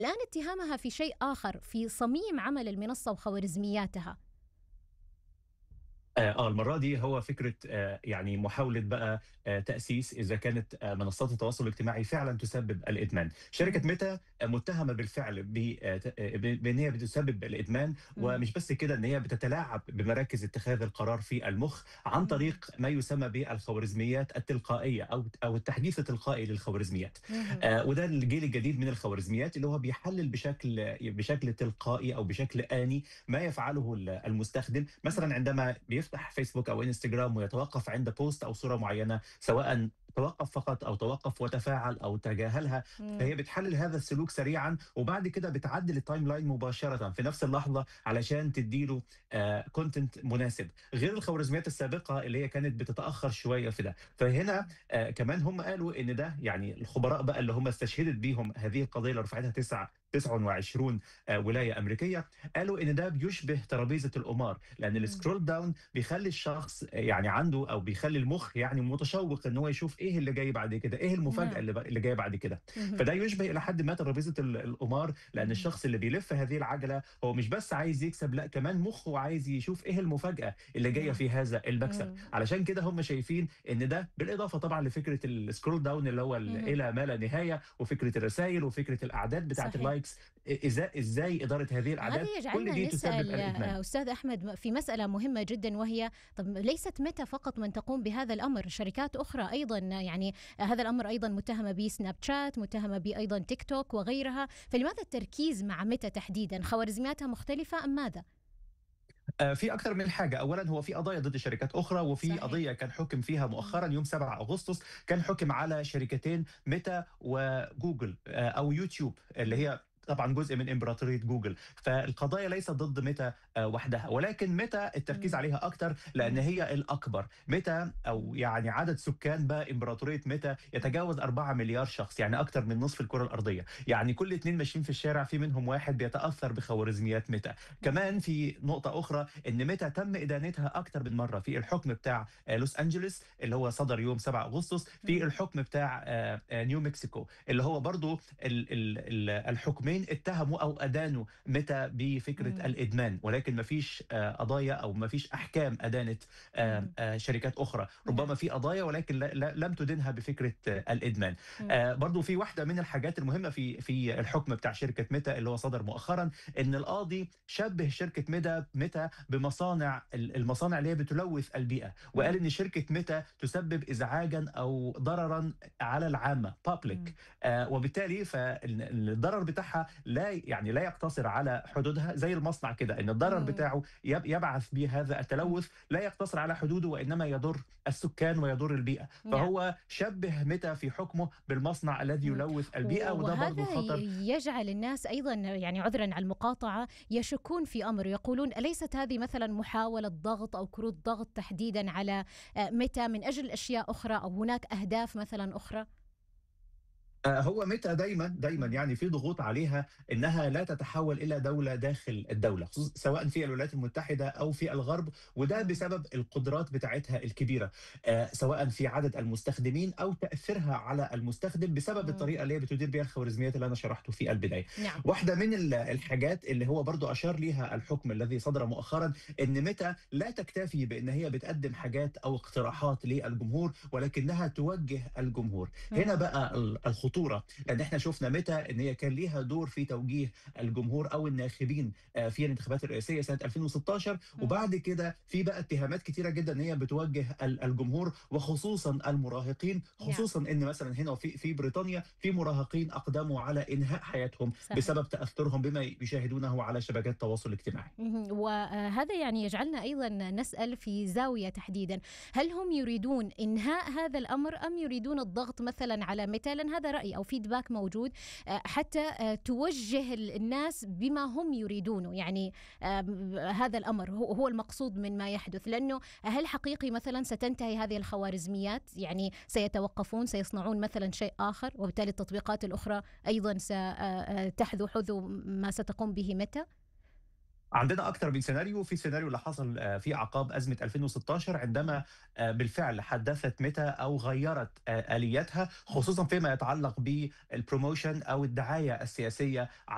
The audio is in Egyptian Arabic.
الآن اتهامها في شيء آخر في صميم عمل المنصة وخوارزمياتها آه آه، المرة دي هو فكرة آه يعني محاولة بقى آه تأسيس إذا كانت آه منصات التواصل الاجتماعي فعلا تسبب الإدمان. شركة ميتا آه، متهمة بالفعل ب- آه، ت- آه، ب- بأن هي بتسبب الإدمان مم. ومش بس كده أن هي بتتلاعب بمراكز اتخاذ القرار في المخ عن مم. طريق ما يسمى بالخوارزميات التلقائية أو أو التحديث التلقائي للخوارزميات. مهم. آه، وده الجيل الجديد من الخوارزميات اللي هو بيحلل بشكل بشكل تلقائي او بشكل آني ما يفعله ال- المستخدم مثلا عندما بيفتح فيسبوك او انستجرام ويتوقف عند بوست او صورة معينة سواء توقف فقط او توقف وتفاعل او تجاهلها مم. فهي بتحلل هذا السلوك سريعا وبعد كده بتعدل التايم لاين مباشره في نفس اللحظه علشان تديله كونتنت مناسب غير الخوارزميات السابقه اللي هي كانت بتتاخر شويه في ده فهنا آه كمان هم قالوا ان ده يعني الخبراء بقى اللي هم استشهدت بيهم هذه القضيه اللي رفعتها 9 29 آه ولايه امريكيه قالوا ان ده بيشبه ترابيزه القمار لان مم. السكرول داون بيخلي الشخص يعني عنده او بيخلي المخ يعني متشوق ان هو يشوف ايه اللي جاي بعد كده ايه المفاجاه نعم. اللي, ب- اللي جايه بعد كده مهم. فده يشبه الى حد ما ترابيزه ال- القمار لان مم. الشخص اللي بيلف هذه العجله هو مش بس عايز يكسب لا كمان مخه عايز يشوف ايه المفاجاه اللي جايه نعم. في هذا المكسب مم. علشان كده هم شايفين ان ده بالاضافه طبعا لفكره السكرول داون اللي هو ال- مهم. الى ما لا نهايه وفكره الرسائل وفكره الاعداد بتاعه صحيح. اللايكس ازاي ازاي اداره هذه الاعداد هذا كل يجعلنا دي تسبب نسأل الادمان آه، أستاذ أحمد في مسألة مهمة جدا وهي طب ليست متى فقط من تقوم بهذا الأمر شركات أخرى أيضا يعني آه، هذا الأمر أيضا متهمة بسناب شات متهمة بأيضا تيك توك وغيرها فلماذا التركيز مع متى تحديدا خوارزمياتها مختلفة أم ماذا؟ آه، في اكثر من حاجه اولا هو في قضايا ضد شركات اخرى وفي صحيح. قضيه كان حكم فيها مؤخرا يوم 7 اغسطس كان حكم على شركتين ميتا وجوجل آه، او يوتيوب اللي هي طبعا جزء من امبراطوريه جوجل فالقضايا ليست ضد ميتا آه، وحدها ولكن ميتا التركيز مم. عليها اكتر لان مم. هي الاكبر ميتا او يعني عدد سكان بقى امبراطوريه ميتا يتجاوز 4 مليار شخص يعني اكتر من نصف الكره الارضيه يعني كل اتنين ماشيين في الشارع في منهم واحد بيتاثر بخوارزميات ميتا كمان في نقطة أخرى إن ميتا تم إدانتها أكتر من مرة في الحكم بتاع آه، لوس أنجلوس اللي هو صدر يوم 7 أغسطس في مم. الحكم بتاع آه، آه، نيو مكسيكو اللي هو برضو ال- ال- ال- الحكمين اتهموا أو أدانوا ميتا بفكرة مم. الإدمان ولكن مفيش آه، قضايا أو مفيش أحكام أدانت آه، مم. آه، شركات أخرى نعم. ربما في قضايا ولكن لا- لا- لم تدينها بفكرة آه، الإدمان مم. آه، برضو في واحدة من الحاجات المهمة في في الحكم بتاع شركة ميتا اللي هو صدر مؤخرا ان القاضي شبه شركه ميتا ميتا بمصانع المصانع اللي هي بتلوث البيئه وقال ان شركه ميتا تسبب ازعاجا او ضررا على العامه بابليك مم. آه وبالتالي فالضرر بتاعها لا يعني لا يقتصر على حدودها زي المصنع كده ان الضرر مم. بتاعه يب- يبعث به هذا التلوث لا يقتصر على حدوده وانما يضر السكان ويضر البيئه نعم. فهو شبه ميتا في حكمه بالمصنع الذي مم. يلوث البيئه وده وهذا برضه خطر ي- يجعل الناس ايضا يعني عذرا على المقاطعه يشكون في امر يقولون اليست هذه مثلا محاوله ضغط او كروت ضغط تحديدا على آه، متى من اجل اشياء اخرى او هناك اهداف مثلا اخرى؟ آه، هو متى دايما دايما يعني في ضغوط عليها انها لا تتحول الى دوله داخل الدوله خصوص- سواء في الولايات المتحده او في الغرب وده مم. بسبب القدرات بتاعتها الكبيره آه، سواء في عدد المستخدمين او تاثيرها على المستخدم بسبب مم. الطريقه اللي هي بتدير بها الخوارزميات اللي انا شرحته في البدايه نعم واحدة من ال- الحاجات اللي هو برضو أشار ليها الحكم الذي صدر مؤخرا إن متى لا تكتفي بإن هي بتقدم حاجات أو اقتراحات للجمهور ولكنها توجه الجمهور هنا مم. بقى ال- الخطورة لأن احنا شفنا متى إن هي كان ليها دور في توجيه الجمهور أو الناخبين آه، في الانتخابات الرئاسية سنة 2016 مم. وبعد كده في بقى اتهامات كتيرة جدا إن هي بتوجه ال- الجمهور وخصوصا المراهقين نعم. خصوصا إن مثلا هنا في في بريطانيا في مراهقين أقدموا على إنهاء حياتهم صحيح. بسبب تاثرهم بما يشاهدونه على شبكات التواصل الاجتماعي. مهم. وهذا يعني يجعلنا ايضا نسال في زاويه تحديدا هل هم يريدون انهاء هذا الامر ام يريدون الضغط مثلا على متى لان هذا راي او فيدباك موجود آه، حتى آه، توجه ال- الناس بما هم يريدونه يعني آم، هذا الامر هو هو المقصود من ما يحدث لانه هل حقيقي مثلا ستنتهي هذه الخوارزميات يعني سيتوقفون سيصنعون مثلا شيء اخر وبالتالي التطبيقات الاخرى ايضا ستحذو حذو ما ستقوم به متى عندنا اكثر من سيناريو في سيناريو اللي حصل آه، في اعقاب ازمه 2016 عندما آه، بالفعل حدثت ميتا او غيرت آه، الياتها خصوصا فيما يتعلق بالبروموشن او الدعايه السياسيه